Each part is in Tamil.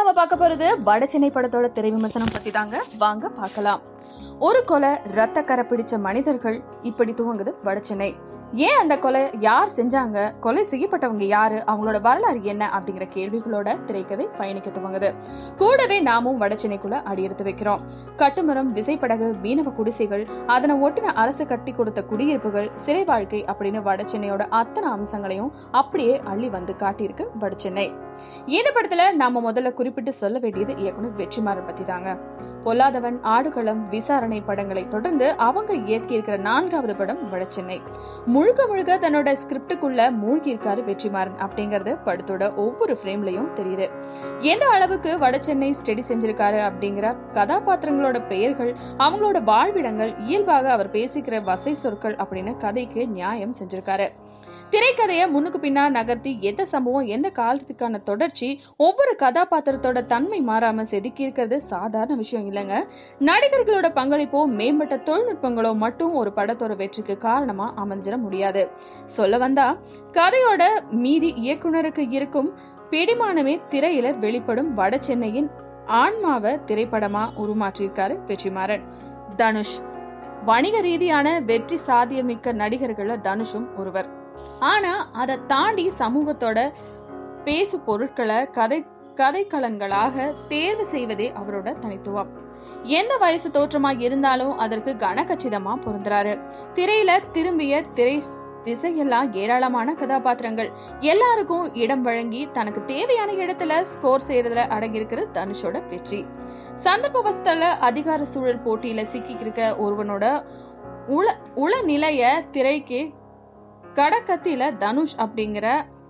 நம்ம பார்க்க போறது வட சென்னை படத்தோட திரை விமர்சனம் பத்தி தாங்க வாங்க பார்க்கலாம் ஒரு கொலை ரத்த கரை பிடிச்ச மனிதர்கள் இப்படி துவங்குது வட சென்னை ஏன் அந்த கொலை யார் செஞ்சாங்க கொலை செய்யப்பட்டவங்க யாரு அவங்களோட வரலாறு என்ன அப்படிங்கிற கேள்விகளோட திரைக்கதை பயணிக்க துவங்குது கூடவே நாமும் வட சென்னைக்குள்ள அடியெடுத்து வைக்கிறோம் கட்டுமரம் விசைப்படகு மீனவ குடிசைகள் அதனை ஒட்டின அரசு கட்டி கொடுத்த குடியிருப்புகள் சிறை வாழ்க்கை அப்படின்னு வட சென்னையோட அத்தனை அம்சங்களையும் அப்படியே அள்ளி வந்து காட்டியிருக்கு வட சென்னை இந்த படத்துல நாம முதல்ல குறிப்பிட்டு சொல்ல வேண்டியது இயக்குனர் வெற்றிமாறன் பத்தி தாங்க பொல்லாதவன் ஆடுகளம் விசாரணை படங்களை தொடர்ந்து அவங்க இயக்கியிருக்கிற நான்காவது படம் வடச்சென்னை முழுக்க முழுக்க தன்னோட ஸ்கிரிப்டுக்குள்ள மூழ்கி இருக்காரு வெற்றிமாறன் அப்படிங்கறது படத்தோட ஒவ்வொரு ஃப்ரேம்லயும் தெரியுது எந்த அளவுக்கு வடசென்னை ஸ்டடி செஞ்சிருக்காரு அப்படிங்கிற கதாபாத்திரங்களோட பெயர்கள் அவங்களோட வாழ்விடங்கள் இயல்பாக அவர் பேசிக்கிற வசை சொற்கள் அப்படின்னு கதைக்கு நியாயம் செஞ்சிருக்காரு திரைக்கதையை முன்னுக்கு பின்னா நகர்த்தி எந்த சம்பவம் எந்த காலத்துக்கான தொடர்ச்சி ஒவ்வொரு கதாபாத்திரத்தோட தன்மை மாறாம செதுக்கி இருக்கிறது சாதாரண விஷயம் இல்லைங்க நடிகர்களோட பங்களிப்போ மேம்பட்ட தொழில்நுட்பங்களோ மட்டும் ஒரு படத்தோட வெற்றிக்கு காரணமா அமைஞ்சிட முடியாது சொல்ல வந்தா கதையோட மீதி இயக்குனருக்கு இருக்கும் பிடிமானமே திரையில வெளிப்படும் வட சென்னையின் ஆன்மாவை திரைப்படமா உருமாற்றியிருக்காரு வெற்றிமாறன் தனுஷ் வணிக ரீதியான வெற்றி சாதியமிக்க நடிகர்கள தனுஷும் ஒருவர் ஆனா அதை தாண்டி சமூகத்தோட பேசு பொருட்களை கதை கதைக்களங்களாக தேர்வு செய்வதே அவரோட தனித்துவம் எந்த வயசு தோற்றமா இருந்தாலும் அதற்கு கனகச்சிதமா பொருந்துறாரு திரையில திரும்பிய திரை திசையெல்லாம் ஏராளமான கதாபாத்திரங்கள் எல்லாருக்கும் இடம் வழங்கி தனக்கு தேவையான இடத்துல ஸ்கோர் செய்யறதுல அடங்கியிருக்கிறது தனுஷோட வெற்றி சந்தர்ப்பவஸ்தல அதிகார சூழல் போட்டியில சிக்கிக்கிருக்க ஒருவனோட உள உள நிலைய திரைக்கு கடக்கத்தில தனுஷ் அப்படிங்கிற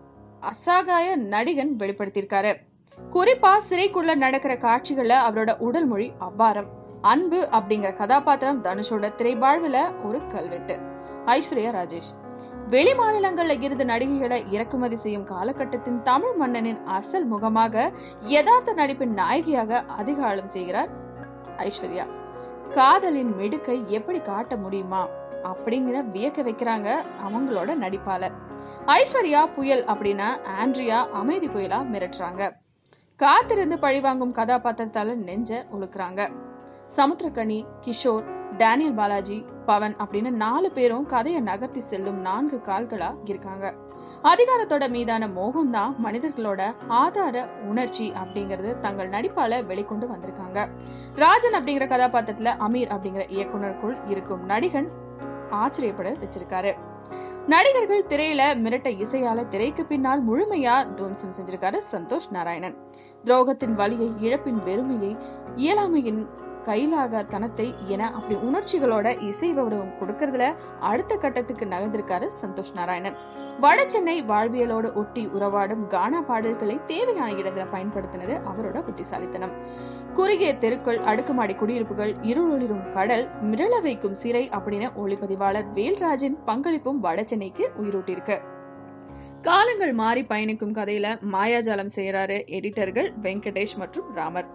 அசாகாய நடிகன் வெளிப்படுத்தியிருக்காரு குறிப்பா சிறைக்குள்ள நடக்கிற காட்சிகள்ல அவரோட உடல் மொழி அபாரம் அன்பு அப்படிங்கிற கதாபாத்திரம் தனுஷோட திரைவாழ்வுல ஒரு கல்வெட்டு ஐஸ்வர்யா ராஜேஷ் வெளி மாநிலங்கள்ல இருந்து நடிகைகளை இறக்குமதி செய்யும் காலகட்டத்தின் தமிழ் மன்னனின் அசல் முகமாக யதார்த்த நடிப்பின் நாயகியாக அதிகாரம் செய்கிறார் ஐஸ்வர்யா காதலின் மிடுக்கை எப்படி காட்ட முடியுமா அப்படிங்கிற வியக்க வைக்கிறாங்க அவங்களோட நடிப்பால ஐஸ்வர்யா புயல் அப்படின்னா ஆண்ட்ரியா அமைதி புயலா மிரட்டுறாங்க காத்திருந்து பழிவாங்கும் கதாபாத்திரத்தால நெஞ்ச உழுக்குறாங்க சமுத்திரகனி கிஷோர் டேனியல் பாலாஜி பவன் அப்படின்னு நாலு பேரும் கதையை நகர்த்தி செல்லும் நான்கு கால்களா இருக்காங்க அதிகாரத்தோட மீதான மோகம் தான் மனிதர்களோட ஆதார உணர்ச்சி அப்படிங்கறது தங்கள் நடிப்பால வெளிக்கொண்டு வந்திருக்காங்க ராஜன் அப்படிங்கிற கதாபாத்திரத்துல அமீர் அப்படிங்கிற இயக்குனருக்குள் இருக்கும் நடிகன் ஆச்சரியப்பட வச்சிருக்காரு நடிகர்கள் திரையில மிரட்ட இசையால திரைக்கு பின்னால் முழுமையா துவம்சம் செஞ்சிருக்காரு சந்தோஷ் நாராயணன் துரோகத்தின் வலியை இழப்பின் வெறுமையை இயலாமையின் கைலாக தனத்தை என அப்படி உணர்ச்சிகளோட இசை வடிவம் கொடுக்கறதுல அடுத்த கட்டத்துக்கு நகர்ந்திருக்காரு சந்தோஷ் நாராயணன் வட சென்னை வாழ்வியலோடு ஒட்டி உறவாடும் கானா பாடல்களை தேவையான இடத்துல பயன்படுத்தினது அவரோட புத்திசாலித்தனம் குறுகிய தெருக்கள் அடுக்குமாடி குடியிருப்புகள் இருளொளிரும் கடல் மிரள வைக்கும் சிறை அப்படின்னு ஒளிப்பதிவாளர் வேல்ராஜின் பங்களிப்பும் வட சென்னைக்கு உயிரூட்டியிருக்கு காலங்கள் மாறி பயணிக்கும் கதையில மாயாஜாலம் செய்யறாரு எடிட்டர்கள் வெங்கடேஷ் மற்றும் ராமர்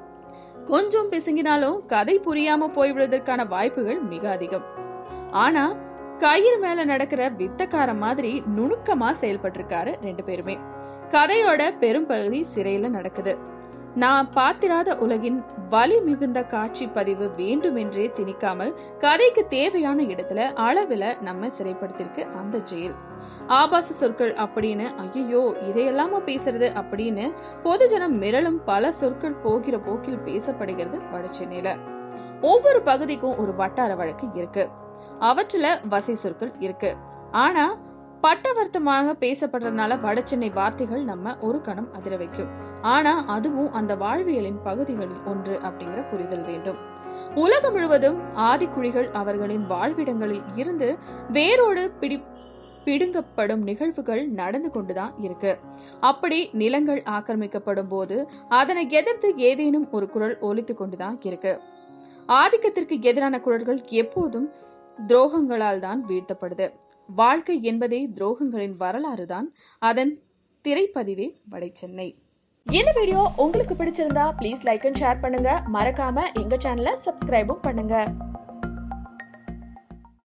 கொஞ்சம் பிசுங்கினாலும் கதை புரியாம போய்விடுவதற்கான வாய்ப்புகள் மிக அதிகம் ஆனா கயிறு மேல நடக்கிற வித்தக்கார மாதிரி நுணுக்கமா செயல்பட்டிருக்காரு ரெண்டு பேருமே கதையோட பெரும் பகுதி சிறையில நடக்குது நான் பாத்திராத உலகின் வலி மிகுந்த காட்சி பதிவு வேண்டுமென்றே திணிக்காமல் கதைக்கு தேவையான இடத்துல அளவுல நம்ம சிறைப்படுத்திருக்கு அந்த ஜெயில் ஆபாச சொற்கள் அப்படின்னு ஐயோ இதையெல்லாமா பேசுறது அப்படின்னு பொதுஜனம் மிரளும் பல சொற்கள் போகிற போக்கில் பேசப்படுகிறது வட சென்னையில ஒவ்வொரு பகுதிக்கும் ஒரு வட்டார வழக்கு இருக்கு அவற்றுல வசை சொற்கள் இருக்கு ஆனா பட்டவர்த்தமாக பேசப்படுறதுனால வட சென்னை வார்த்தைகள் நம்ம ஒரு கணம் அதிர வைக்கும் ஆனா அதுவும் அந்த வாழ்வியலின் பகுதிகளில் ஒன்று அப்படிங்கிற புரிதல் வேண்டும் உலகம் முழுவதும் ஆதிக்குழிகள் அவர்களின் வாழ்விடங்களில் இருந்து வேரோடு பிடி பிடுங்கப்படும் நிகழ்வுகள் நடந்து கொண்டுதான் இருக்கு அப்படி நிலங்கள் ஆக்கிரமிக்கப்படும் போது அதனை எதிர்த்து ஏதேனும் ஒரு குரல் ஒலித்து கொண்டுதான் இருக்கு ஆதிக்கத்திற்கு எதிரான குரல்கள் எப்போதும் துரோகங்களால் தான் வீழ்த்தப்படுது வாழ்க்கை என்பதே துரோகங்களின் வரலாறு தான் அதன் திரைப்பதிவே வடை சென்னை இந்த வீடியோ உங்களுக்கு பிடிச்சிருந்தா ப்ளீஸ் லைக் அண்ட் ஷேர் பண்ணுங்க மறக்காம எங்க சேனலை சப்ஸ்கிரைபும் பண்ணுங்க